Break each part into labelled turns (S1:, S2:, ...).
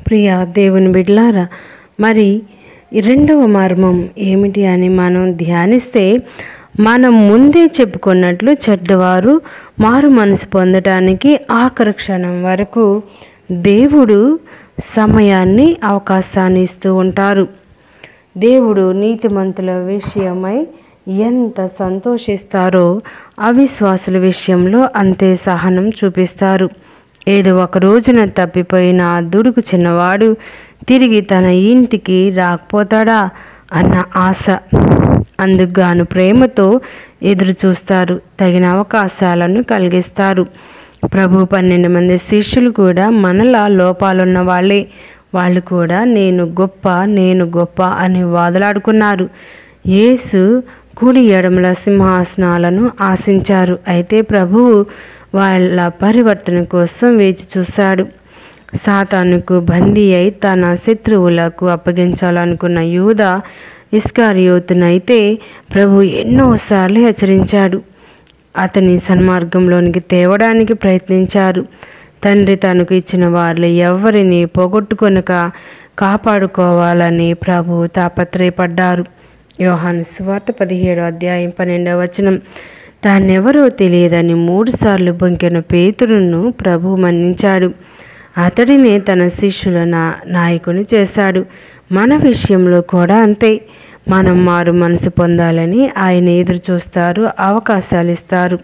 S1: ప్రియ దేవుని బిడ్లారా మరి ఈ రెండవ మర్మం ఏమిటి అని మనం ధ్యానిస్తే మనం ముందే చెప్పుకున్నట్లు చెడ్డవారు మారు మనసు పొందటానికి ఆఖరి క్షణం వరకు దేవుడు సమయాన్ని అవకాశాన్ని ఇస్తూ ఉంటారు దేవుడు నీతిమంతుల విషయమై ఎంత సంతోషిస్తారో అవిశ్వాసుల విషయంలో అంతే సహనం చూపిస్తారు ఏదో ఒక రోజున తప్పిపోయిన ఆ దుడుకు చిన్నవాడు తిరిగి తన ఇంటికి రాకపోతాడా అన్న ఆశ అందుకుగాను ప్రేమతో ఎదురు చూస్తారు తగిన అవకాశాలను కలిగిస్తారు ప్రభు పన్నెండు మంది శిష్యులు కూడా మనలా లోపాలున్న వాళ్ళే వాళ్ళు కూడా నేను గొప్ప నేను గొప్ప అని వాదులాడుకున్నారు యేసు కుడి ఎడమల సింహాసనాలను ఆశించారు అయితే ప్రభువు వాళ్ళ పరివర్తన కోసం వేచి చూశాడు సాతానుకు బందీ అయి తన శత్రువులకు అప్పగించాలనుకున్న యూద ఇస్కారియోతునైతే ప్రభు ఎన్నోసార్లు హెచ్చరించాడు అతని సన్మార్గంలోనికి తేవడానికి ప్రయత్నించారు తండ్రి తనకు ఇచ్చిన వారిలో ఎవరిని పోగొట్టుకొనక కాపాడుకోవాలని ప్రభు తాపత్రయపడ్డారు యోహాను సువార్త పదిహేడు అధ్యాయం పన్నెండవ వచనం తానెవరో తెలియదని మూడుసార్లు బొంకిన పేతురును ప్రభు మన్నించాడు అతడినే తన శిష్యుల నా నాయకుని చేశాడు మన విషయంలో కూడా అంతే మనం మారు మనసు పొందాలని ఆయన ఎదురు చూస్తారు అవకాశాలు ఇస్తారు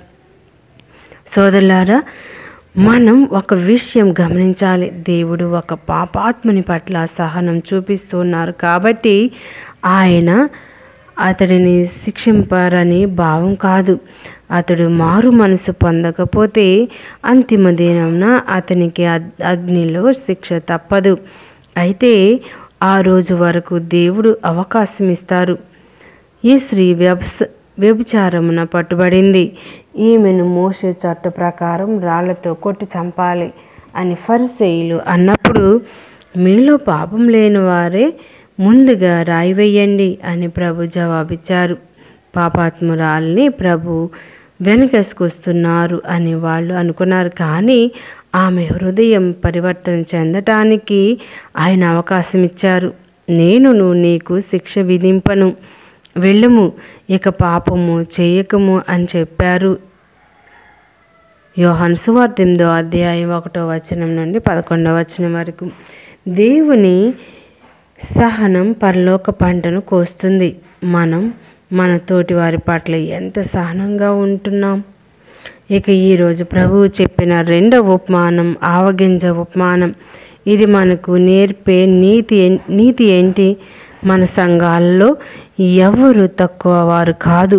S1: సోదరులారా మనం ఒక విషయం గమనించాలి దేవుడు ఒక పాపాత్మని పట్ల సహనం చూపిస్తున్నారు కాబట్టి ఆయన అతడిని శిక్షింపారని భావం కాదు అతడు మారు మనసు పొందకపోతే అంతిమ దినంన అతనికి అగ్- అగ్నిలో శిక్ష తప్పదు అయితే ఆ రోజు వరకు దేవుడు అవకాశం ఇస్తారు ఈ స్త్రీ వ్యవస వ్యభిచారమున పట్టుబడింది ఈమెను మోసే చట్ట ప్రకారం రాళ్లతో కొట్టి చంపాలి అని ఫరిసేయులు అన్నప్పుడు మీలో పాపం లేని వారే ముందుగా రాయి వేయండి అని ప్రభు జవాబిచ్చారు పాపాత్మురాల్ని ప్రభు వెనకేసుకొస్తున్నారు అని వాళ్ళు అనుకున్నారు కానీ ఆమె హృదయం పరివర్తన చెందటానికి ఆయన అవకాశం ఇచ్చారు నేనును నీకు శిక్ష విధింపను వెళ్ళుము ఇక పాపము చేయకము అని చెప్పారు యోహాను సువార్త ఎనిమిదో అధ్యాయం ఒకటో వచనం నుండి పదకొండవ వచనం వరకు దేవుని సహనం పరలోక పంటను కోస్తుంది మనం మన తోటి వారి పట్ల ఎంత సహనంగా ఉంటున్నాం ఇక ఈరోజు ప్రభువు చెప్పిన రెండవ ఉపమానం ఆవగింజ ఉపమానం ఇది మనకు నేర్పే నీతి ఎన్- నీతి ఏంటి మన సంఘాల్లో ఎవరు తక్కువ వారు కాదు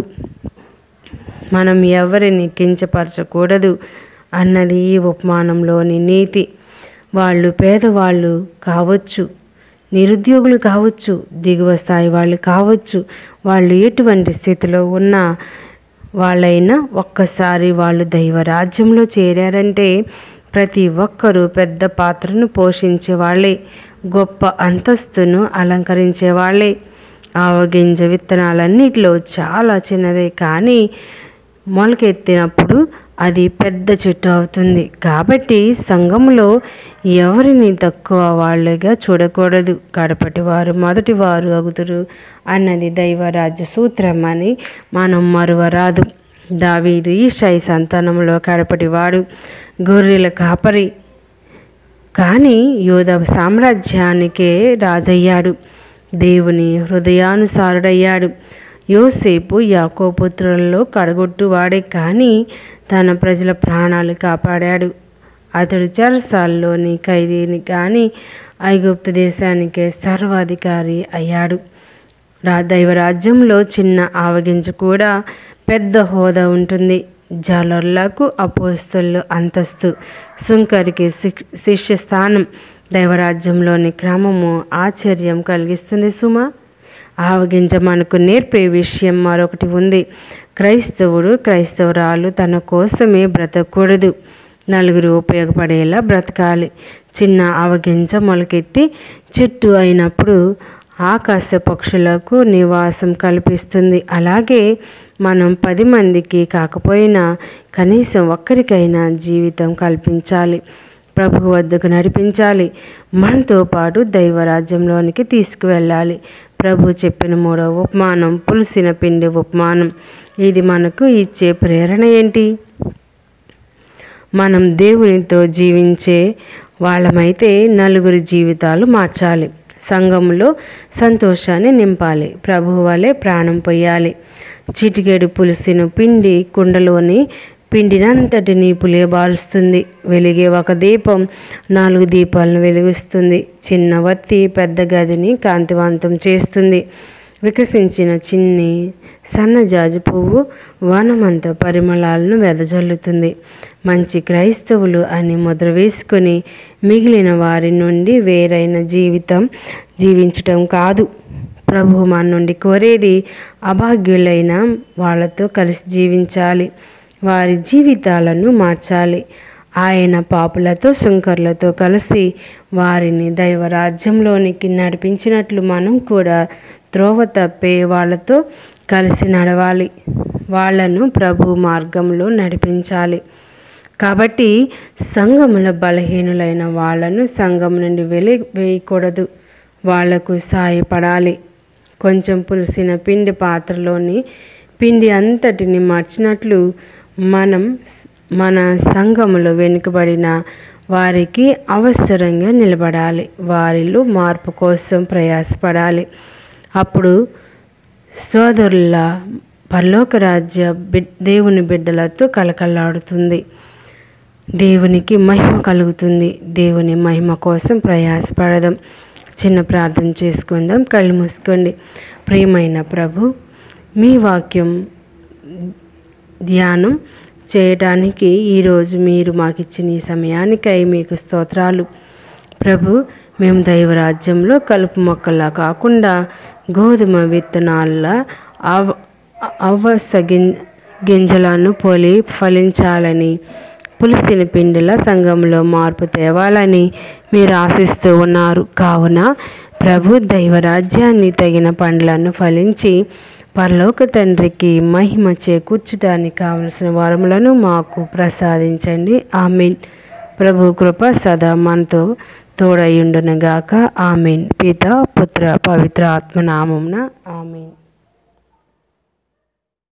S1: మనం ఎవరిని కించపరచకూడదు అన్నది ఈ ఉపమానంలోని నీతి వాళ్ళు పేదవాళ్ళు కావచ్చు నిరుద్యోగులు కావచ్చు దిగువ స్థాయి వాళ్ళు కావచ్చు వాళ్ళు ఎటువంటి స్థితిలో ఉన్నా వాళ్ళైనా ఒక్కసారి వాళ్ళు దైవ రాజ్యంలో చేరారంటే ప్రతి ఒక్కరూ పెద్ద పాత్రను పోషించే వాళ్ళే గొప్ప అంతస్తును అలంకరించే వాళ్ళే ఆవగింజ విత్తనాలన్నిటిలో చాలా చిన్నదే కానీ మొలకెత్తినప్పుడు అది పెద్ద చెట్టు అవుతుంది కాబట్టి సంఘంలో ఎవరిని తక్కువ వాళ్ళుగా చూడకూడదు కడపటి వారు మొదటి వారు అగుతురు అన్నది దైవరాజ్య సూత్రం అని మనం మరువరాదు దావీదు ఈషాయి సంతానంలో కడపటివాడు గొర్రెల కాపరి కానీ యోధ సామ్రాజ్యానికే రాజయ్యాడు దేవుని హృదయానుసారుడయ్యాడు యోసేపు యాకోపుత్రులలో కడగొట్టువాడే కానీ తన ప్రజల ప్రాణాలు కాపాడాడు అతడు చెరసాల్లోని ఖైదీని కానీ ఐగుప్తు దేశానికే సర్వాధికారి అయ్యాడు రా దైవ రాజ్యంలో చిన్న ఆవగింజ కూడా పెద్ద హోదా ఉంటుంది జాలర్లకు అపోస్తులు అంతస్తు సుంకరికి శిక్- శిష్య స్థానం దైవరాజ్యంలోని క్రమము ఆశ్చర్యం కలిగిస్తుంది సుమా ఆవగింజ మనకు నేర్పే విషయం మరొకటి ఉంది క్రైస్తవుడు క్రైస్తవురాలు తన కోసమే బ్రతకూడదు నలుగురు ఉపయోగపడేలా బ్రతకాలి చిన్న ఆవగింజ మొలకెత్తి చెట్టు అయినప్పుడు ఆకాశ పక్షులకు నివాసం కల్పిస్తుంది అలాగే మనం పది మందికి కాకపోయినా కనీసం ఒక్కరికైనా జీవితం కల్పించాలి ప్రభు వద్దకు నడిపించాలి మనతో పాటు దైవరాజ్యంలోనికి తీసుకువెళ్ళాలి ప్రభు చెప్పిన మూడవ ఉపమానం పులిసిన పిండి ఉపమానం ఇది మనకు ఇచ్చే ప్రేరణ ఏంటి మనం దేవునితో జీవించే వాళ్ళమైతే నలుగురి జీవితాలు మార్చాలి సంఘంలో సంతోషాన్ని నింపాలి ప్రభు వలె ప్రాణం పొయ్యాలి చిటికెడు పులిసిన పిండి కుండలోని పిండినంతటిని పులియబారుస్తుంది వెలిగే ఒక దీపం నాలుగు దీపాలను వెలిగిస్తుంది చిన్న వత్తి పెద్ద గదిని కాంతివంతం చేస్తుంది వికసించిన చిన్ని సన్నజాజి పువ్వు వనమంత పరిమళాలను వెదజల్లుతుంది మంచి క్రైస్తవులు అని ముద్ర వేసుకొని మిగిలిన వారి నుండి వేరైన జీవితం జీవించటం కాదు ప్రభు మన నుండి కోరేది అభాగ్యులైన వాళ్ళతో కలిసి జీవించాలి వారి జీవితాలను మార్చాలి ఆయన పాపులతో శంకర్లతో కలిసి వారిని దైవరాజ్యంలోనికి నడిపించినట్లు మనం కూడా త్రోవ తప్పే వాళ్ళతో కలిసి నడవాలి వాళ్ళను ప్రభు మార్గంలో నడిపించాలి కాబట్టి సంఘముల బలహీనులైన వాళ్ళను సంఘం నుండి వెలి వేయకూడదు వాళ్లకు సాయపడాలి కొంచెం పులిసిన పిండి పాత్రలోని పిండి అంతటిని మార్చినట్లు మనం మన సంఘములో వెనుకబడిన వారికి అవసరంగా నిలబడాలి వారిలో మార్పు కోసం ప్రయాసపడాలి అప్పుడు సోదరుల పరలోక రాజ్య బి దేవుని బిడ్డలతో కలకల్లాడుతుంది దేవునికి మహిమ కలుగుతుంది దేవుని మహిమ కోసం ప్రయాసపడదాం చిన్న ప్రార్థన చేసుకుందాం కళ్ళు మూసుకోండి ప్రియమైన ప్రభు మీ వాక్యం ధ్యానం చేయటానికి ఈరోజు మీరు మాకు ఇచ్చిన ఈ సమయానికై మీకు స్తోత్రాలు ప్రభు మేము దైవరాజ్యంలో కలుపు మొక్కలా కాకుండా గోధుమ విత్తనాల అవ అవస గిం గింజలను పోలి ఫలించాలని పులిసిన పిండిల సంఘంలో మార్పు తేవాలని మీరు ఆశిస్తూ ఉన్నారు కావున ప్రభు దైవరాజ్యాన్ని తగిన పండ్లను ఫలించి పరలోక తండ్రికి మహిమ చేకూర్చడానికి కావలసిన వరములను మాకు ప్రసాదించండి ఆమెన్ ప్రభు కృప సదా మనతో తోడయుండునుగాక ఆమెన్ పిత పుత్ర పవిత్ర ఆత్మనామంన ఆమెన్